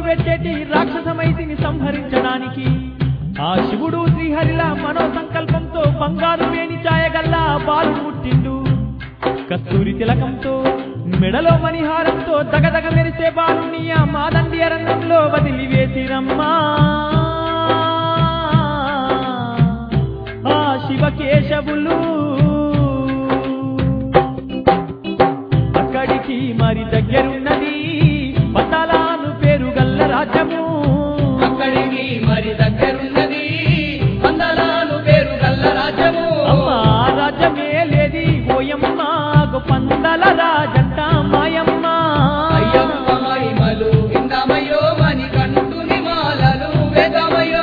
పెట్టేటి రాక్షసమైతిని సంహరించడానికి ఆ శివుడు శ్రీహరిల మనో సంకల్పంతో బంగారు వేణి ఛాయగల్లా బాలు పుట్టిండు కస్తూరి తిలకంతో మెడలో మణిహారంతో దగదగ మెరిసే బాలుని ఆ మాదండి అరణ్యంలో వదిలివేసిరమ్మా ఆ శివకేశవులు అక్కడికి మరి దగ్గరున్నది పతాలాను పేరు గల్ల రాజ్యము అక్కడికి మరి దగ్గరున్నది పందలాలు పేరు గల్ల రాజ్యము అమ్మా రాజ్యమే లేది ఓయమ్మ పందల రాజంట మాయమ్మ అయ్యమ్మ మహిమలు విందమయో మని కంటుని మాలలు వేదమయో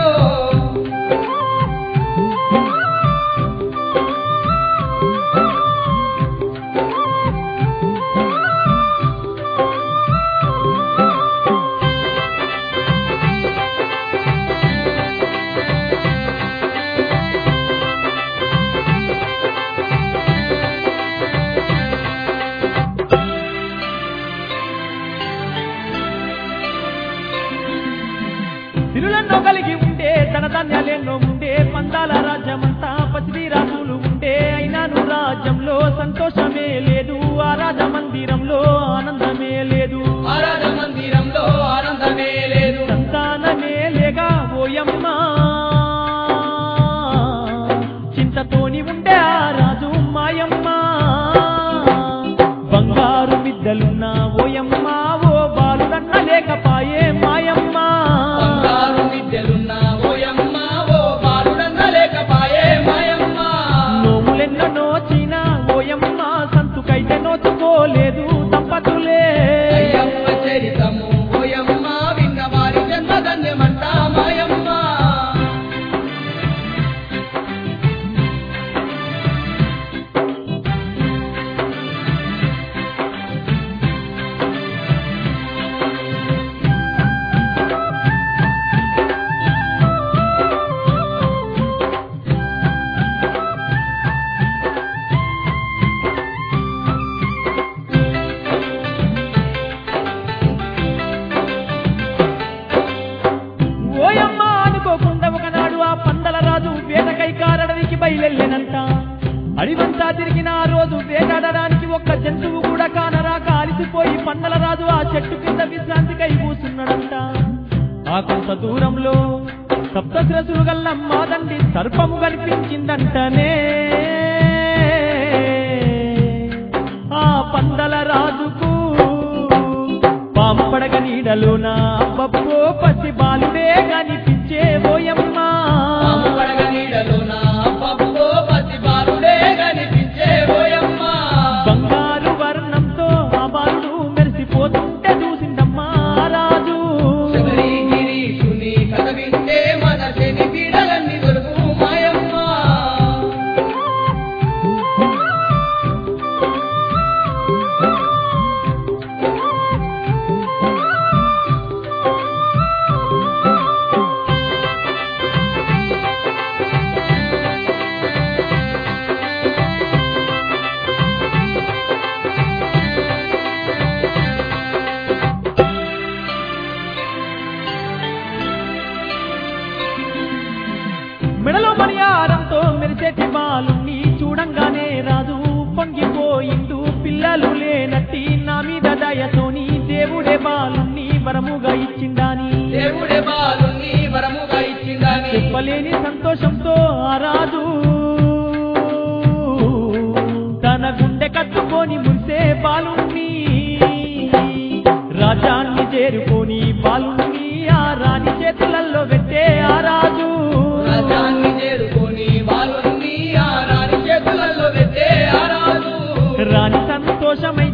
సిరులెన్నో కలిగి ఉండే ధనధాన్యాలెన్నో ఉండే పందాల రాజ్యమంతా పసిడి రాజులు ఉండే అయినాను రాజ్యంలో సంతోషమే లేదు ఆ రాజ మందిరంలో ఆనందమే లేదు ఆరాధ మందిరంలో ఆనందమే లేదు సంతానమే లేగా ఓయమ్మ చింతతోని ఉండే ఆ రాజు మాయమ్మ బంగారు బిడ్డలున్న ఓయమ్మ ఓ బాలుడన్న లేకపాయే మాయమ్మ బంగారు విద్యలున్న ఓయమ్మ ఓ బాలుడన్న లేకపాయే మాయమ్మ నోములెన్నో నోచిన ఓయమ్మ సంతుకైతే నోచుకోలేదు దంపతులే అయ్యమ్మ చరితము ఓయమ్మ విన్న వారి జన్మధన్యమంట మాయమ్మ ఓయమ్మ అనుకోకుండా ఒకనాడు ఆ పందల రాజు వేటకై కారడవికి బయలెళ్ళినంట అడివంతా తిరిగిన ఆ రోజు వేటాడడానికి ఒక్క జంతువు కూడా కానరాక అలిసిపోయి పందల రాజు ఆ చెట్టు కింద విశ్రాంతికై కూసున్నాడంట ఆ కొంత దూరంలో సప్తశిరసులు గల్ల మాదండి సర్పము కనిపించిందంటనే ఆ పందల రాజుకు పాంపడగ నీడలోన అబ్బబ్బో పసి బాలుడే కనిపించే ఓయమ్మ పాము పడగ నీడలోన పప్పుతో పసి బాలుడే కనిపించే ఓయమ్మ బంగారు వర్ణంతో ఆ బాలుడు మెరిసిపోతుంటే చూసిందమ్మా ఆ రాజు శబరి గిరీశుని కథ వింటే మన శని పీడలన్నీ దొరుకు మాయమ్మ మెడలో మణియారంతో మెరిసేటి బాలుణ్ణి చూడంగానే రాజు పొంగిపోయిండు పిల్లలు లేనట్టి నా మీద దయతోని దేవుడే బాలుణ్ణి వరముగా ఇచ్చిండాని దేవుడే బాలుని వరముగా ఇచ్చిందని చెప్పలేని సంతోషంతో ఆ రాజు తన గుండె కట్టుకొని మురిసే బాలుణ్ణి రాజాన్ని చేరుకొని బాలుణ్ణి ఆ రాణి చేతులలో పెట్టే ఆ రాజు రాజాన్ని చేరుకొని బాలుని ఆ రాణి చేతులలో పెట్టే ఆ రాజు రాణి సంతోషమై